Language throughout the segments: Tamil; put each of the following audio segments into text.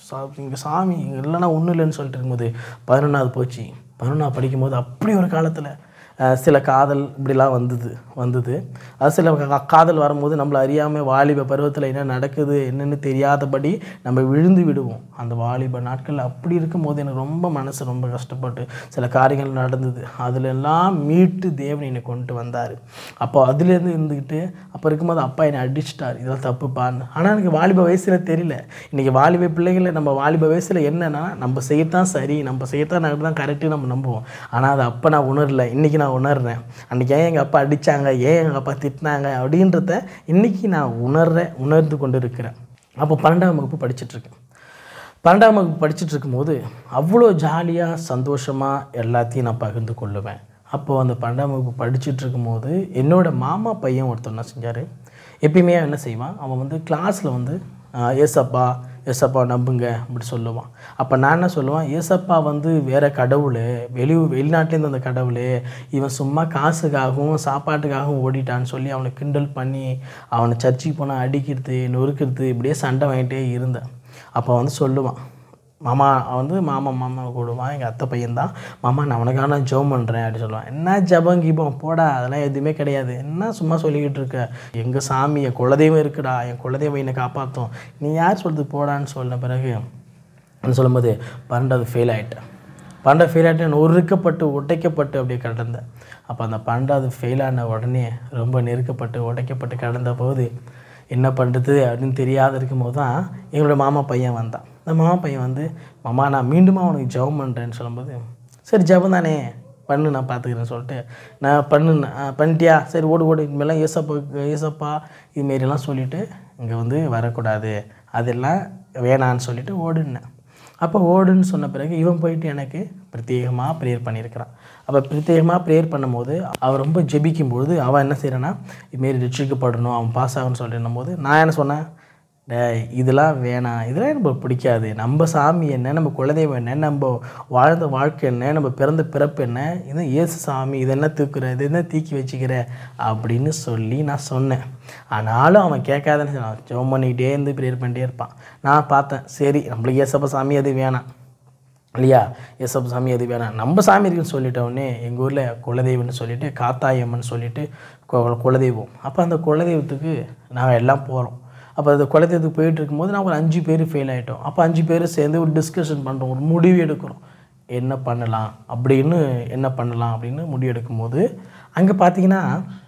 சா இங்கே சாமி இங்கே இல்லைன்னா ஒன்றும் இல்லைன்னு சொல்லிட்டு இருக்கும்போது பதினொன்றாவது போச்சு பதினொன்றாவது படிக்கும்போது அப்படி ஒரு காலத்தில் அஹ், சில காதல் இப்படிலாம் வந்தது வந்தது அது சில கா- காதல் வரும்போது நம்மளை அறியாமல் வாலிப பருவத்தில் என்ன நடக்குது என்னன்னு தெரியாதபடி நம்ம விழுந்து விடுவோம் அந்த வாலிப நாட்கள் அப்படி இருக்கும்போது எனக்கு ரொம்ப மனசு ரொம்ப கஷ்டப்பட்டு சில காரியங்கள் நடந்தது அதுல எல்லாம் மீட்டு தேவன் என்னை கொண்டு வந்தார் அப்போ அதுலேருந்து இருந்துக்கிட்டு அப்போ இருக்கும்போது அப்பா என்னை அடிச்சிட்டார் இதெல்லாம் தப்புப்பான்னு ஆனால் எனக்கு வாலிப வயசில் தெரியல இன்றைக்கி வாலிப பிள்ளைகளை நம்ம வாலிப வயசில் என்னன்னா நம்ம செய்யத்தான் சரி நம்ம செய்யத்தான் தான் கரெக்டு நம்ம நம்புவோம் ஆனால் அது அப்போ நான் உணரல இன்றைக்கி நான் உணர்றேன் அன்றைக்கி ஏன் எங்கள் அப்பா அடித்தாங்க ஏன் எங்கள் அப்பா திட்டினாங்க அப்படின்றத இன்றைக்கி நான் உணர்றேன் உணர்ந்து கொண்டு இருக்கிறேன் அப்போ பன்னெண்டாம் வகுப்பு படிச்சிட்ருக்கேன் பன்னெண்டாம் வகுப்பு படிச்சுட்டு இருக்கும்போது அவ்வளோ ஜாலியாக சந்தோஷமாக எல்லாத்தையும் நான் பகிர்ந்து கொள்ளுவேன் அப்போது அந்த பன்னெண்டாம் வகுப்பு படிச்சுட்டு இருக்கும்போது என்னோட மாமா பையன் ஒருத்தர் என்ன செஞ்சார் எப்பயுமே அவன் என்ன செய்வான் அவன் வந்து கிளாஸில் வந்து ஆஹ், ஏசப்பா ஏசப்பா நம்புங்க அப்படி சொல்லுவான் அப்போ நான் என்ன சொல்லுவேன் ஏசப்பா வந்து வேற கடவுள் வெளி வெளிநாட்டிலேருந்து அந்த கடவுள் இவன் சும்மா காசுக்காகவும் சாப்பாட்டுக்காகவும் ஓடிட்டான்னு சொல்லி அவனை கிண்டல் பண்ணி அவனை சர்ச்சுக்கு போனால் அடிக்கிறது நொறுக்கிறது இப்படியே சண்டை வாங்கிட்டே இருந்தேன் அப்போ வந்து சொல்லுவான் மாமா அவன் வந்து மாமா மாமா கூடுவான் எங்கள் அத்தை பையன்தான் மாமா நான் உனக்காக நான் ஜெபம் பண்ணுறேன் அப்படின்னு சொல்லுவான் என்ன ஜபம் கீபம் போடா அதெல்லாம் எதுவுமே கிடையாது என்ன சும்மா சொல்லிக்கிட்டு இருக்க எங்கள் சாமி என் குலதெய்வம் இருக்குடா என் குலதெய்வம் என்னை காப்பாற்றும் நீ யார் சொல்கிறது போடான்னு சொன்ன பிறகு அப்படின்னு சொல்லும்போது பன்னெண்டாவது ஃபெயில் ஆகிட்டேன் பன்னெண்டாவது ஃபெயில் ஆகிட்டு நான் உருக்கப்பட்டு உடைக்கப்பட்டு அப்படியே கடந்தேன் அப்போ அந்த பன்னெண்டாவது ஃபெயில் ஆன உடனே ரொம்ப நெருக்கப்பட்டு உடைக்கப்பட்டு கடந்த போது என்ன பண்ணுறது அப்படின்னு தெரியாத இருக்கும்போது தான் எங்களோட மாமா பையன் வந்தான் அந்த மாமா பையன் வந்து மாமா நான் மீண்டுமா உனக்கு ஜெபம் பண்ணுறேன்னு சொல்லும்போது சரி ஜெபம் தானே பண்ணு நான் பார்த்துக்கிறேன்னு சொல்லிட்டு நான் பண்ணு நான் பண்ணிட்டியா சரி ஓடு ஓடு இனிமேலாம் ஏசப்பா ஏசப்பா இதுமாரிலாம் சொல்லிவிட்டு இங்கே வந்து வரக்கூடாது அதெல்லாம் வேணான்னு சொல்லிட்டு ஓடுனேன் அப்போ ஓடுன்னு சொன்ன பிறகு இவன் போயிட்டு எனக்கு பிரத்யேகமாக ப்ரேயர் பண்ணியிருக்கிறான் அப்போ பிரத்யேகமாக ப்ரேயர் பண்ணும்போது அவன் ரொம்ப ஜெபிக்கும் பொழுது அவன் என்ன செய்கிறான்னா இதுமாரி ரட்சிக்கப்படணும் அவன் பாஸ் ஆகணும்னு சொல்லிட்டு போது நான் என்ன சொன்னேன் டேய் இதெல்லாம் வேணாம் இதெல்லாம் எனக்கு பிடிக்காது நம்ம சாமி என்ன நம்ம குலதெய்வம் என்ன நம்ம வாழ்ந்த வாழ்க்கை என்ன நம்ம பிறந்த பிறப்பு என்ன இது இயேசு சாமி இது என்ன தூக்குற இது என்ன தூக்கி வச்சுக்கிற அப்படின்னு சொல்லி நான் சொன்னேன் ஆனாலும் அவன் கேட்காதன்னு சொன்னான் ஜெபம் பண்ணிக்கிட்டே இருந்து ப்ரேயர் பண்ணிட்டே இருப்பான் நான் பார்த்தேன் சரி நம்மளுக்கு ஏசப்ப சாமி அது வேணாம் இல்லையா ஏசப்ப சாமி அது வேணாம் நம்ம சாமி இருக்குன்னு சொல்லிட்டோடனே எங்கள் ஊரில் குலதெய்வம்னு சொல்லிட்டு காத்தாயம்மன் சொல்லிட்டு கு- குலதெய்வம் அப்போ அந்த குலதெய்வத்துக்கு நாங்கள் எல்லாம் போகிறோம் அப்போ அந்த குலதெய்வத்துக்கு போயிட்டு இருக்கும்போது நான் ஒரு அஞ்சு பேர் ஃபெயில் ஆகிட்டோம் அப்போ அஞ்சு பேர் சேர்ந்து ஒரு டிஸ்கஷன் பண்ணுறோம் ஒரு முடிவு எடுக்கிறோம் என்ன பண்ணலாம் அப்படின்னு என்ன பண்ணலாம் அப்படின்னு முடிவு எடுக்கும்போது அங்கே பார்த்தீங்கன்னா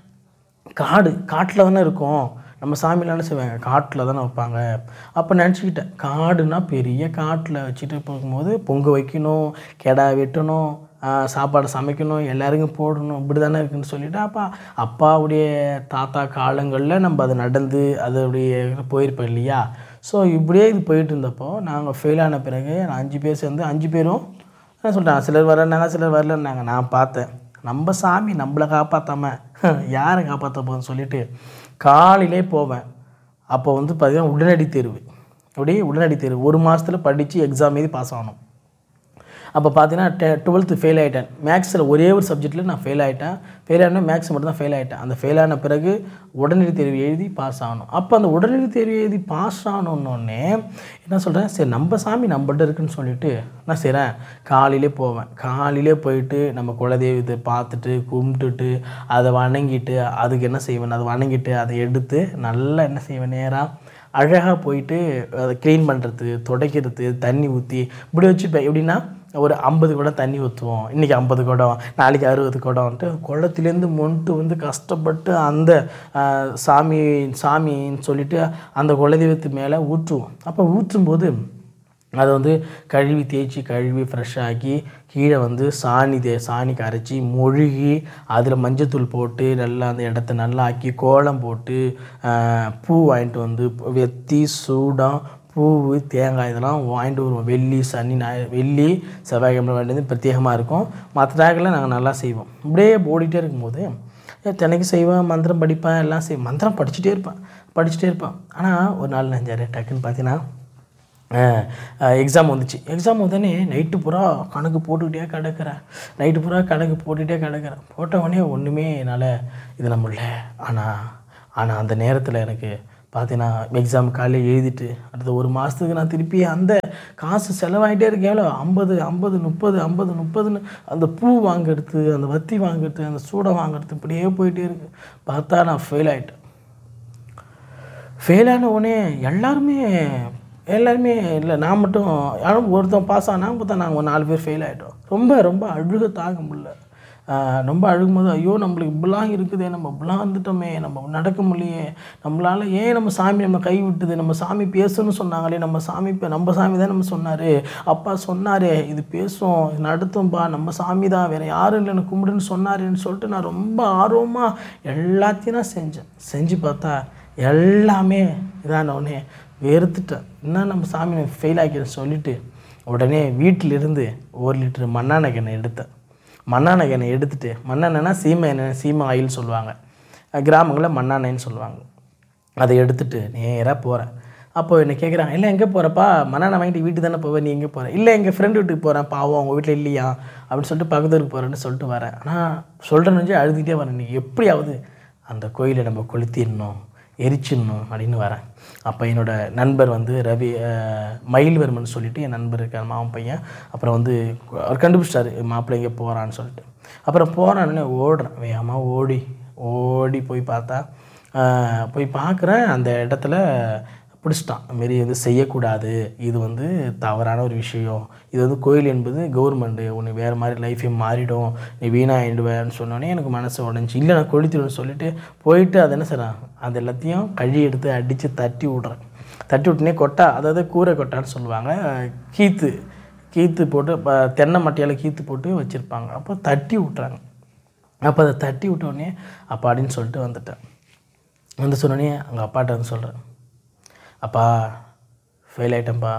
காடு காட்டில் தானே இருக்கும் நம்ம சாமியில் என்ன செய்வாங்க காட்டில் தானே வைப்பாங்க அப்போ நினச்சிக்கிட்டேன் காடுனா பெரிய காட்டில் வச்சுட்டு போகும்போது பொங்க வைக்கணும் கெடா வெட்டணும் ஆஹ், சாப்பாடு சமைக்கணும் எல்லாருக்கும் போடணும் இப்படி தானே இருக்குன்னு சொல்லிட்டு அப்பா அப்பாவுடைய தாத்தா காலங்களில் நம்ம அது நடந்து அதோடைய போயிருப்போம் இல்லையா ஸோ இப்படியே இது போயிட்டு இருந்தப்போ நாங்கள் ஃபெயில் ஆன பிறகு நான் அஞ்சு பேர் சேர்ந்து அஞ்சு பேரும் என்ன சொல்லிட்டாங்க சிலர் வரேன்னாங்க சிலர் வரலன்னாங்க நான் பார்த்தேன் நம்ம சாமி நம்மளை காப்பாற்றாம யாரை காப்பாற்ற போகுதுன்னு சொல்லிட்டு காலையிலே போவேன் அப்போ வந்து பார்த்தீங்கன்னா உடனடி தேர்வு அப்படியே உடனடி தேர்வு ஒரு மாதத்தில் படித்து எக்ஸாம் எழுதி பாஸ் ஆகணும் அப்போ பார்த்தீங்கன்னா டெ டுவெல்த்து ஃபெயில் ஆகிட்டேன் மேக்ஸில் ஒரே ஒரு சப்ஜெக்ட்டில் நான் ஃபெயில் ஆகிட்டேன் ஃபெயில் ஆனா மேக்ஸ் மட்டும் தான் ஃபெயில் ஆகிட்டேன் அந்த ஃபெயில் ஆன பிறகு உடனடி தேர்வு எழுதி பாஸ் ஆகணும் அப்போ அந்த உடனடி தேர்வு எழுதி பாஸ் ஆனோன்னே என்ன சொல்கிறேன் சரி நம்ம சாமி நம்மகிட்ட இருக்குன்னு சொல்லிட்டு நான் செய்கிறேன் காலையிலே போவேன் காலையிலே போயிட்டு நம்ம குலதெய்வத்தை பார்த்துட்டு கும்பிட்டுட்டு அதை வணங்கிட்டு அதுக்கு என்ன செய்வேன் அதை வணங்கிட்டு அதை எடுத்து நல்லா என்ன செய்வேன் நேராக அழகாக போயிட்டு அதை க்ளீன் பண்ணுறது துடைக்கிறது தண்ணி ஊற்றி இப்படி வச்சுப்பேன் எப்படின்னா ஒரு ஐம்பது குடம் தண்ணி ஊற்றுவோம் இன்றைக்கி ஐம்பது குடம் நாளைக்கு அறுபது குடம்ன்ட்டு குளத்துலேருந்து மொண்டு வந்து கஷ்டப்பட்டு அந்த ஆஹ், சாமி சாமின்னு சொல்லிட்டு அந்த குலதெய்வத்து மேலே ஊற்றுவோம் அப்போ ஊற்றும்போது அதை வந்து கழுவி தேய்ச்சி கழுவி ஃப்ரெஷ் ஆக்கி கீழே வந்து சாணி தே சாணி கரைச்சி மொழுகி அதில் மஞ்சத்தூள் போட்டு நல்லா அந்த இடத்த நல்லா ஆக்கி கோலம் போட்டு ஆஹ், பூ வாங்கிட்டு வந்து வெத்தி சூடம் பூவு தேங்காய் இதெல்லாம் வாங்கிட்டு வருவோம் வெள்ளி சனி ஞாயிறு வெள்ளி செவ்வாய்க்கிழமை வேண்டியது பிரத்யேகமாக இருக்கும் மற்ற நாட்களில் நாங்கள் நல்லா செய்வோம் இப்படியே ஓடிட்டே இருக்கும்போது ஏன் தினைக்கு செய்வேன் மந்திரம் படிப்பேன் எல்லாம் செய்வேன் மந்திரம் படிச்சுட்டே இருப்பேன் படிச்சுட்டே இருப்பேன் ஆனால் ஒரு நாள் நெஞ்சாரு டக்குன்னு பார்த்தீங்கன்னா எக்ஸாம் வந்துச்சு எக்ஸாம் வந்தோடனே நைட்டு பூரா கணக்கு போட்டுக்கிட்டே கிடக்கிறேன் நைட்டு பூரா கணக்கு போட்டுக்கிட்டே கிடக்கிறேன் போட்ட உடனே ஒன்றுமே என்னால் இது முடியல ஆனால் ஆனால் அந்த நேரத்தில் எனக்கு பார்த்தீங்கன்னா எக்ஸாம் காலையில் எழுதிட்டு அடுத்த ஒரு மாதத்துக்கு நான் திருப்பி அந்த காசு செலவாகிட்டே இருக்கேன் எவ்வளோ ஐம்பது ஐம்பது முப்பது ஐம்பது முப்பதுன்னு அந்த பூ வாங்குறது அந்த வத்தி வாங்குறது அந்த சூடை வாங்குறது இப்படியே போயிட்டே இருக்கு பார்த்தா நான் ஃபெயில் ஆகிட்டேன் ஃபெயில் ஆன உடனே எல்லாருமே எல்லாருமே இல்லை நான் மட்டும் யாரும் ஒருத்தன் பாஸ் ஆனால் பார்த்தா நாங்கள் ஒரு நாலு பேர் ஃபெயில் ஆகிட்டோம் ரொம்ப ரொம்ப அழுக தாங்க முடியல ஆஹ் ரொம்ப அழுகும்போது ஐயோ நம்மளுக்கு இப்படிலாம் இருக்குதே நம்ம இப்படிலாம் இருந்துட்டோமே நம்ம நடக்க முடியலையே நம்மளால் ஏன் நம்ம சாமி நம்ம கை விட்டுது நம்ம சாமி பேசணும்னு சொன்னாங்களே நம்ம சாமி இப்போ நம்ம சாமி தான் நம்ம சொன்னார் அப்பா சொன்னாரே இது பேசும் இது நடத்தும்பா நம்ம சாமி தான் வேறு யாரும் இல்லை எனக்கு கும்பிடுன்னு சொன்னாருன்னு சொல்லிட்டு நான் ரொம்ப ஆர்வமாக எல்லாத்தையும் நான் செஞ்சேன் செஞ்சு பார்த்தா எல்லாமே இதான உடனே வெறுத்துட்டேன் என்ன நம்ம சாமி ஃபெயில் ஆக்கிடுன்னு சொல்லிட்டு உடனே வீட்டிலிருந்து ஒரு லிட்டர் மண்ணெண்ணெய் எண்ணெய் எடுத்தேன் மண்ணெண்ணெய் எண்ணெய் எடுத்துட்டு மண்ணெண்ணெய்னா சீமை எண்ணெய் சீமை ஆயில் சொல்லுவாங்க கிராமங்களில் மண்ணெண்ணெய்ன்னு சொல்லுவாங்க அதை எடுத்துட்டு நேராக போகிறேன் அப்போ என்னை கேட்குறாங்க இல்லை எங்கே போகிறப்பா மண்ணெண்ணெய் வாங்கிட்டு வீட்டுக்கு தானே போவேன் நீ எங்கே போகிற இல்லை எங்கள் ஃப்ரெண்டு வீட்டுக்கு போகிறேன் பாவம் அவங்க வீட்டில் இல்லையா அப்படின்னு சொல்லிட்டு பக்கத்து ஊருக்கு போகிறேன்னு சொல்லிட்டு வரேன் ஆனால் சொல்கிறேன்னு அழுதுகிட்டே வரேன் நீ எப்படியாவது அந்த கோயிலை நம்ம கொளுத்திடணும் எரிச்சிடணும் அப்படின்னு வரேன் அப்போ என்னோட நண்பர் வந்து ரவி அஹ், மயில்வர்மன் சொல்லிட்டு என் நண்பர் இருக்கார் மாமன் பையன் அப்புறம் வந்து அவர் கண்டுபிடிச்சிட்டாரு மாப்பிள்ளை எங்கே போகிறான்னு சொல்லிட்டு அப்புறம் போகிறான்னு ஓடுறேன் வேகமாக ஓடி ஓடி போய் பார்த்தா அஹ், போய் பார்க்குறேன் அந்த இடத்துல பிடிச்சிட்டான் மாரி வந்து செய்யக்கூடாது இது வந்து தவறான ஒரு விஷயம் இது வந்து கோயில் என்பது கவர்மெண்ட்டு உன்னை வேறு மாதிரி லைஃபே மாறிடும் நீ வீணாயிடுவேன்னு சொன்னோடனே எனக்கு மனசு உடஞ்சி இல்லை நான் கொளுத்திடுவேன்னு சொல்லிட்டு போயிட்டு அது என்ன செய்றான் அது எல்லாத்தையும் கழி எடுத்து அடித்து தட்டி விட்றேன் தட்டி விட்டுனே கொட்டா அதாவது கூரை கொட்டான்னு சொல்லுவாங்க கீத்து கீத்து போட்டு இப்போ தென்னை மட்டையால் கீத்து போட்டு வச்சுருப்பாங்க அப்போ தட்டி விட்றாங்க அப்போ அதை தட்டி விட்ட உடனே அப்பாடின்னு சொல்லிட்டு வந்துட்டேன் வந்து சொன்னோடனே அங்கே அப்பாட்ட வந்து சொல்கிறேன் அப்பா ஃபெயில் ஆயிட்டேன்ப்பா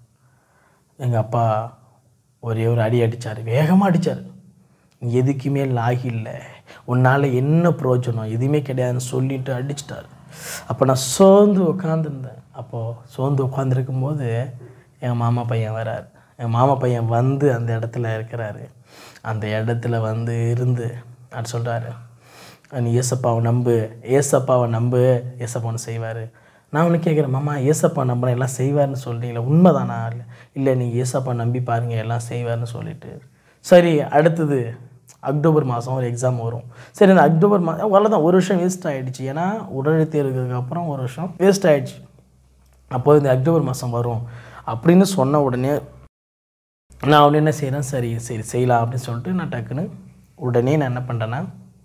எங்கள் அப்பா ஒரே ஒரு அடி அடித்தார் வேகமாக அடித்தார் எதுக்குமே லாகி இல்லை உன்னால் என்ன பிரயோஜனம் எதுவுமே கிடையாதுன்னு சொல்லிட்டு அடிச்சிட்டாரு அப்போ நான் சோர்ந்து உட்காந்துருந்தேன் அப்போது சோர்ந்து உட்காந்துருக்கும் போது என் மாமா பையன் வரார் என் மாமா பையன் வந்து அந்த இடத்துல இருக்கிறாரு அந்த இடத்துல வந்து இருந்து அது சொல்கிறாரு நீ ஏசப்பாவை நம்பு ஏசப்பாவை நம்பு ஏசப்பா ஒன்று செய்வார் நான் ஒன்று கேட்குறேன் மாமா ஏசப்பா நம்பினா எல்லாம் செய்வார்னு சொல்கிறீங்களா உண்மைதானா இல்லை இல்லை நீங்கள் ஏசப்பா நம்பி பாருங்கள் எல்லாம் செய்வார்னு சொல்லிட்டு சரி அடுத்தது அக்டோபர் மாதம் ஒரு எக்ஸாம் வரும் சரி அந்த அக்டோபர் மாதம் அவ்வளோதான் ஒரு வருஷம் வேஸ்ட் ஆகிடுச்சு ஏன்னா உடனடி தேர்வுக்கு அப்புறம் ஒரு வருஷம் வேஸ்ட் ஆகிடுச்சு அப்போது இந்த அக்டோபர் மாதம் வரும் அப்படின்னு சொன்ன உடனே நான் உடனே என்ன செய்கிறேன் சரி சரி செய்யலாம் அப்படின்னு சொல்லிட்டு நான் டக்குன்னு உடனே நான் என்ன பண்ணுறேன்னா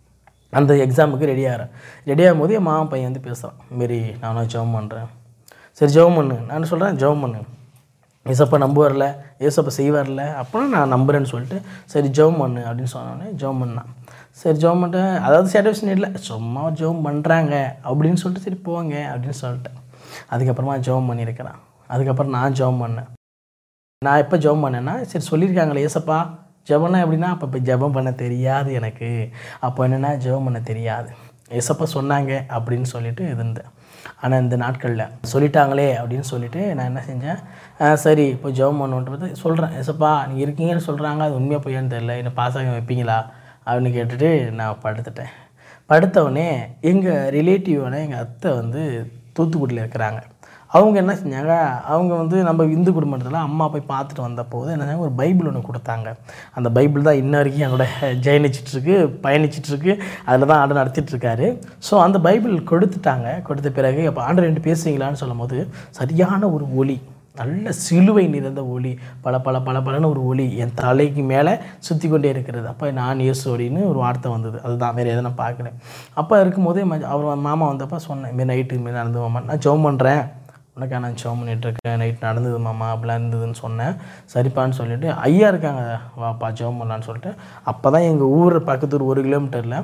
அந்த எக்ஸாமுக்கு ரெடி ஆகிறேன் ரெடி ஆகும்போது என் மாமன் பையன் வந்து பேசுகிறான் மாரி நானும் ஜெபம் பண்ணுறேன் சரி ஜெபம் பண்ணு நான் சொல்கிறேன் ஜெபம் பண்ணு ஏசப்பா நம்புவார்ல ஏசப்பா செய்வார்ல அப்படின்னா நான் நம்புறேன்னு சொல்லிட்டு சரி ஜெபம் பண்ணு அப்படின்னு சொன்னோடனே ஜெபம் பண்ணான் சரி ஜெபம் பண்ணிட்டேன் அதாவது சாட்டிஸ்ஃபேஷன் இல்லை சும்மா ஜெபம் பண்ணுறாங்க அப்படின்னு சொல்லிட்டு சரி போங்க அப்படின்னு சொல்லிட்டேன் அதுக்கப்புறமா ஜெபம் பண்ணியிருக்கிறான் அதுக்கப்புறம் நான் ஜெபம் பண்ணேன் நான் எப்போ ஜெபம் பண்ணேன்னா சரி சொல்லியிருக்காங்களே ஏசப்பா ஜெபம்னா எப்படின்னா அப்போ இப்போ ஜெபம் பண்ண தெரியாது எனக்கு அப்போ என்னென்னா ஜெபம் பண்ண தெரியாது ஏசப்பா சொன்னாங்க அப்படின்னு சொல்லிட்டு இருந்தேன் ஆனால் இந்த நாட்களில் சொல்லிட்டாங்களே அப்படின்னு சொல்லிட்டு நான் என்ன செஞ்சேன் ஆ, சரி இப்போ ஜெபம் பண்ணுன்றது சொல்கிறேன் ஏசப்பா நீங்கள் இருக்கீங்கன்னு சொல்கிறாங்க அது உண்மையாக பொய்யான்னு தெரியல என்ன பாஸ் ஆக வைப்பீங்களா அப்படின்னு கேட்டுட்டு நான் படுத்துட்டேன் படுத்தவுடனே எங்கள் ரிலேட்டிவான எங்கள் அத்தை வந்து தூத்துக்குடியில் இருக்கிறாங்க அவங்க என்ன செஞ்சாங்க அவங்க வந்து நம்ம இந்து குடும்பத்தில் அம்மா போய் பார்த்துட்டு வந்தபோது என்ன செஞ்சாங்க ஒரு பைபிள் ஒன்று கொடுத்தாங்க அந்த பைபிள் தான் இன்ன வரைக்கும் என்னோட ஜெயனிச்சிட்ருக்கு பயணிச்சிட்ருக்கு அதில் தான் ஆண்டு நடத்திட்டுருக்காரு ஸோ அந்த பைபிள் கொடுத்துட்டாங்க கொடுத்த பிறகு அப்போ ஆண்டு ரெண்டு பேசுவீங்களான்னு சொல்லும் போது சரியான ஒரு ஒளி நல்ல சிலுவை நிறைந்த ஒளி பல பல பல பலன்னு ஒரு ஒளி என் தலைக்கு மேலே சுற்றி கொண்டே இருக்கிறது அப்போ நான் இயேசு அப்படின்னு ஒரு வார்த்தை வந்தது அதுதான் வேறு எதை நான் பார்க்கல அப்போ இருக்கும்போதே ம- அவர் மாமா வந்தப்போ சொன்னேன் இந்த நைட்டு மாரி நடந்து மாமா நான் ஜெபம் பண்ணுறேன் உனக்கா நான் ஜெபம் பண்ணிகிட்ருக்கேன் நைட் நடந்தது மாமா அப்படிலாம் இருந்ததுன்னு சொன்னேன் சரிப்பான்னு சொல்லிட்டு ஐயா இருக்காங்க வாப்பா ஜெபம் பண்ணலான்னு சொல்லிட்டு அப்போ தான் எங்கள் ஊர் பக்கத்து ஊர் ஒரு கிலோமீட்டரில்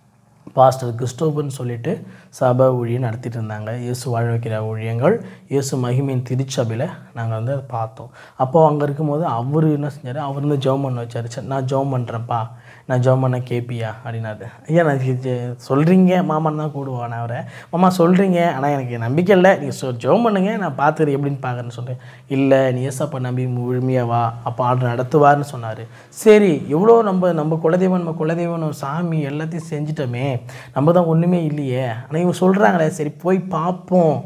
பாஸ்டர் கிறிஸ்டோபர்னு சொல்லிட்டு சபை ஊழியம் நடத்திட்டு இருந்தாங்க இயேசு வாழ வைக்கிற ஊழியங்கள் இயேசு மகிமையின் திருச்சபையில் நாங்கள் வந்து அதை பார்த்தோம் அப்போது அங்கே இருக்கும்போது அவர் என்ன செஞ்சார் அவர் வந்து ஜெபம் பண்ண வச்சார் சரி நான் ஜெபம் பண்ணுறேன்ப்பா நான் ஜெபம் பண்ண கேட்பியா அப்படின்னாரு ஐயா நான் சொல்கிறீங்க மாமான்னு தான் கூடுவான் நான் அவரை மாமா சொல்கிறீங்க ஆனால் எனக்கு நம்பிக்கை இல்லை நீங்கள் சொல் ஜெபம் பண்ணுங்க நான் பார்த்துரு எப்படின்னு பார்க்குறேன்னு சொல்லிட்டு இல்லை நீ ஏசப்பா நம்பி முழுமையாக வா அப்போ ஆர்டர் நடத்துவார்னு சொன்னார் சரி எவ்வளோ நம்ம நம்ம குலதெய்வம் நம்ம குலதெய்வம் ஒரு சாமி எல்லாத்தையும் செஞ்சிட்டோமே நம்ம தான் ஒன்றுமே இல்லையே ஆனால் இவங்க சொல்கிறாங்களே சரி போய் பார்ப்போம்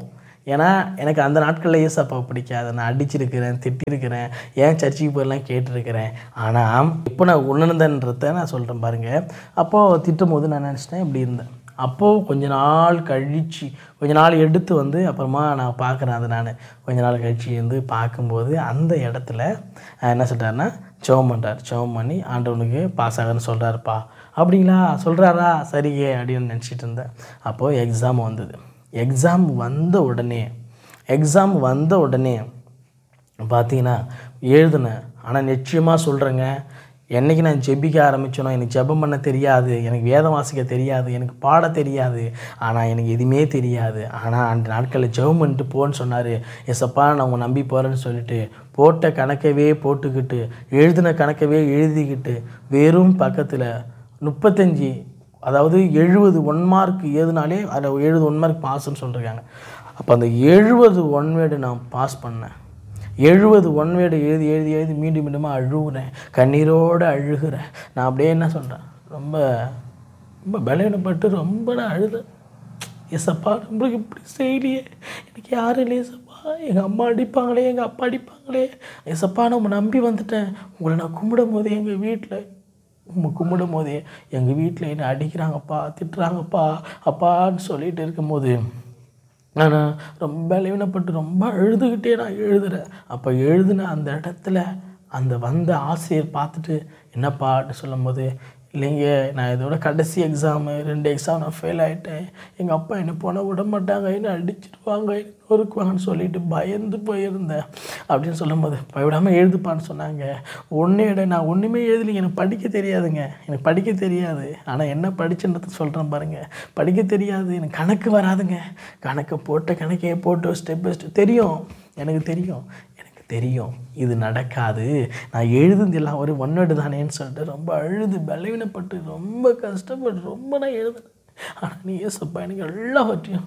ஏன்னா எனக்கு அந்த நாட்களில் ஏசப்பாவை பிடிக்காது நான் அடிச்சிருக்கிறேன் திட்டிருக்கிறேன் ஏன் சர்ச்சுக்கு போயெல்லாம் கேட்டிருக்கிறேன் ஆனால் இப்போ நான் உணர்ந்தேன்றதை நான் சொல்கிறேன் பாருங்கள் அப்போது திட்டும் போது நான் நினச்சிட்டேன் இப்படி இருந்தேன் அப்போது கொஞ்ச நாள் கழித்து கொஞ்ச நாள் எடுத்து வந்து அப்புறமா நான் பார்க்குறேன் அதை நான் கொஞ்ச நாள் கழித்து வந்து பார்க்கும்போது அந்த இடத்துல அஹ், என்ன சொல்கிறாருன்னா ஜெபம் பண்ணுறார் ஜெபம் பண்ணி ஆண்டவனுக்கு பாஸ் ஆகன்னு சொல்கிறாருப்பா அப்படிங்களா சொல்கிறாரா சரியே அப்படின்னு நினச்சிட்டு இருந்தேன் அப்போது எக்ஸாம் வந்தது எக்ஸாம் வந்த உடனே எக்ஸாம் வந்த உடனே பார்த்தீங்கன்னா எழுதினேன் ஆனால் நிச்சயமாக சொல்கிறேங்க என்னைக்கு நான் ஜெபிக்க ஆரம்பிச்சேனோ எனக்கு ஜெபம் பண்ண தெரியாது எனக்கு வேதம் வாசிக்க தெரியாது எனக்கு பாட தெரியாது ஆனால் எனக்கு எதுவுமே தெரியாது ஆனால் அந்த நாட்களில் ஜெபம் பண்ணிட்டு போன்னு சொன்னார் எசப்பா நான் உங்களை நம்பி போகிறேன்னு சொல்லிட்டு போட்ட கணக்கவே போட்டுக்கிட்டு எழுதின கணக்கவே எழுதிக்கிட்டு வெறும் பக்கத்தில் முப்பத்தஞ்சு அதாவது எழுபது ஒன் மார்க் ஏதுனாலே அதில் எழுபது ஒன் மார்க் பாஸ்ன்னு சொல்லியிருக்காங்க அப்போ அந்த எழுபது ஒன் வேர்டு நான் பாஸ் பண்ணேன் எழுபது ஒன் வேர்டு எழுதி எழுதி எழுதி மீண்டும் மீண்டுமாக அழுகுறேன் கண்ணீரோடு அழுகிறேன் நான் அப்படியே என்ன சொல்கிறேன் ரொம்ப ரொம்ப பலவீனப்பட்டு ரொம்ப நான் அழுதேன் ஏசப்பா நம்மளுக்கு இப்படி செய்யலையே எனக்கு யாரும் இல்லையே ஏசப்பா எங்கள் அம்மா அடிப்பாங்களே எங்கள் அப்பா அடிப்பாங்களே ஏசப்பா நம்ம நம்பி வந்துட்டேன் உங்களை நான் கும்பிடும் போது எங்கள் வீட்டில் உம்மை கும்பிடும் போதே எங்கள் வீட்டில் என்னை அடிக்கிறாங்கப்பா திட்டுறாங்கப்பா அப்பான்னு சொல்லிட்டு இருக்கும்போது நான் ரொம்ப பலவீனப்பட்டு ரொம்ப அழுதுகிட்டே நான் எழுதுறேன் அப்போ எழுதின அந்த இடத்துல அந்த வந்த ஆசிரியர் பார்த்துட்டு என்னப்பான்னு சொல்லும்போது இல்லைங்க நான் இதோட கடைசி எக்ஸாமு ரெண்டு எக்ஸாம் நான் ஃபெயில் ஆகிட்டேன் எங்கள் அப்பா என்னை போன விட மாட்டாங்க என்ன அடிச்சிடுவாங்க என்ன நொறுக்குவாங்கன்னு சொல்லிட்டு பயந்து போயிருந்தேன் அப்படின்னு சொல்லும்போது பயப்படாமல் எழுதுப்பான்னு சொன்னாங்க ஒன்றே இட நான் ஒன்றுமே எழுதலைங்க எனக்கு படிக்க தெரியாதுங்க எனக்கு படிக்க தெரியாது ஆனால் என்ன படிச்சுன்றது சொல்கிறேன் பாருங்கள் படிக்க தெரியாது எனக்கு கணக்கு வராதுங்க கணக்கு போட்ட கணக்கே போட்டு ஸ்டெப் பை ஸ்டெப் தெரியும் எனக்கு தெரியும் எனக்கு தெரியும் இது நடக்காது நான் எழுதுனது எல்லாம் ஒரு ஒன்னோடு தானேன்னு சொல்லிட்டு ரொம்ப அழுது பலவீனப்பட்டு ரொம்ப கஷ்டப்பட்டு ரொம்ப நான் எழுதுனேன் ஆனால் நீ ஏசப்பா எனக்கு எல்லாவற்றையும்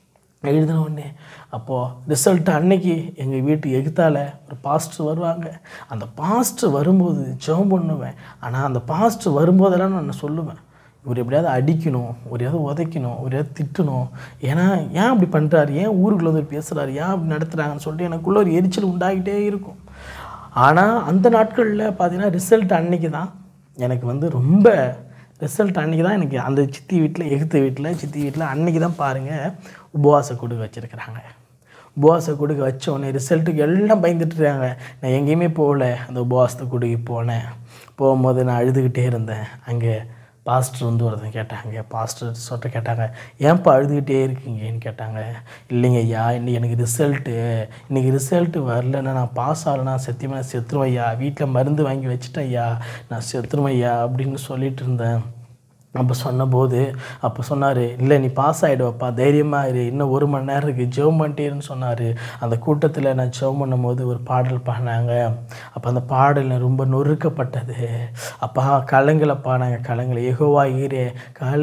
எழுதின உடனே அப்போது ரிசல்ட் அன்னைக்கு எங்கள் வீட்டு எகுத்தால ஒரு பாஸ்டர் வருவாங்க அந்த பாஸ்டர் வரும்போது ஜெபம் பண்ணுவேன் ஆனால் அந்த பாஸ்டர் வரும்போதெல்லாம் நான் சொல்லுவேன் இவர் எப்படியாவது அடிக்கணும் ஒரையாவது உதைக்கணும் ஒரையாவது திட்டணும் ஏன்னா ஏன் அப்படி பண்ணுறாரு ஏன் ஊருக்குள்ள வந்து பேசுகிறாரு ஏன் அப்படி நடத்துகிறாங்கன்னு சொல்லிட்டு எனக்குள்ள ஒரு எரிச்சல் உண்டாகிட்டே இருக்கும் ஆனால் அந்த நாட்களில் பார்த்தீங்கன்னா ரிசல்ட் அன்னைக்கு தான் எனக்கு வந்து ரொம்ப ரிசல்ட் அன்றைக்கி தான் எனக்கு அந்த சித்தி வீட்டில் எகுத்த வீட்டில் சித்தி வீட்டில் அன்றைக்கி தான் பாருங்கள் உபவாச கொடுக்க வச்சுருக்குறாங்க உபவாச கொடுக்க வச்ச உடனே ரிசல்ட்டுக்கு எல்லாம் பயந்துட்டு இருக்காங்க நான் எங்கேயுமே போகல அந்த உபவாசத்தை கொடுக்க போனேன் போகும்போது நான் அழுதுகிட்டே இருந்தேன் அங்கே பாஸ்டர் வந்து ஒருத்தன் கேட்டாங்க பாஸ்டர் சொல்லிட்டு கேட்டாங்க ஏன்ப்பா அழுதுகிட்டே இருக்கீங்கன்னு கேட்டாங்க இல்லைங்க ஐயா இன்னைக்கு எனக்கு ரிசல்ட்டு இன்னைக்கு ரிசல்ட்டு வரலன்னா நான் பாஸ் ஆகலைன்னா சத்தியமாக நான் செத்துருவேன் ஐயா வீட்டில் மருந்து வாங்கி வச்சுட்டேன் ஐயா நான் செத்துருவேன் ஐயா அப்படின்னு சொல்லிட்டு இருந்தேன் அப்போ சொன்னபோது அப்போ சொன்னார் இல்லை நீ பாஸ் ஆகிடுவப்பா தைரியமாக இரு இன்னும் ஒரு மணி நேரம் இருக்குது ஜெபம் பண்ணிட்டேன்னு சொன்னார் அந்த கூட்டத்தில் நான் ஜெபம் பண்ணும்போது ஒரு பாடல் பாடினாங்க அப்போ அந்த பாடல் ரொம்ப நொறுக்கப்பட்டது அப்பா கலங்களப்பா நாங்கள் கலங்களை எகோவா ஈரே கல